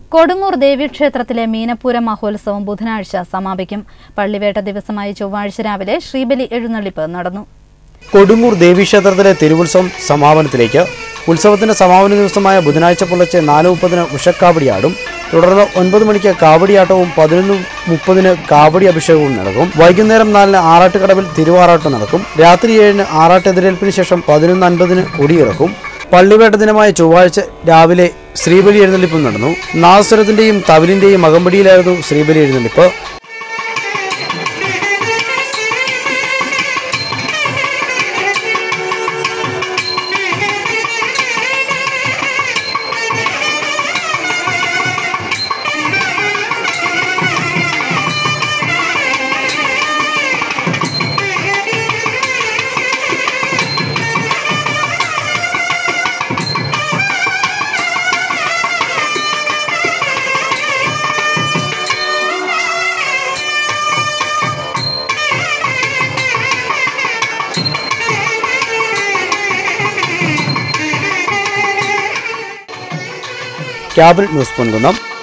കൊടുങ്ങൂർ ദേവീക്ഷേത്രത്തിലെ മീനപ്പൂര മഹോത്സവം ബുധനാഴ്ച സമാപിക്കും പള്ളിവേട്ട ദിവസമായ ചൊവ്വാഴ്ച രാവിലെ ശ്രീബലി എഴുന്നള്ളിപ്പ് നടന്നു കൊടുങ്ങൂർ ദേവീക്ഷേത്രത്തിലെ തിരുവുത്സവം സമാപനത്തിലേക്ക് ഉത്സവത്തിന്റെ സമാപന ദിവസമായ ബുധനാഴ്ച പുലർച്ചെ നാല് മുപ്പതിന് ഉഷക്കാവടിയാടും തുടർന്ന് ഒൻപത് മണിക്ക് കാവടിയാട്ടവും പതിനൊന്ന് മുപ്പതിന് കാവടി അഭിഷേകവും നടക്കും വൈകുന്നേരം നാലിന് ആറാട്ടുകടവിൽ തിരുവാറാട്ട് നടക്കും രാത്രി ഏഴിന് ആറാട്ട് എതിരേൽപ്പിന് ശേഷം പതിനൊന്ന് അൻപതിന് കൊടിയിറക്കും പള്ളിവേട്ട ദിനമായ ചൊവ്വാഴ്ച രാവിലെ ശ്രീബലി എഴുന്നള്ളിപ്പും നടന്നു നാസുരത്തിന്റെയും തവിലിന്റെയും അകമ്പടിയിലായിരുന്നു ശ്രീബലി എഴുന്നള്ളിപ്പ് ക്യാബിനറ്റ് ന്യൂസ് പൊൻകുന്നം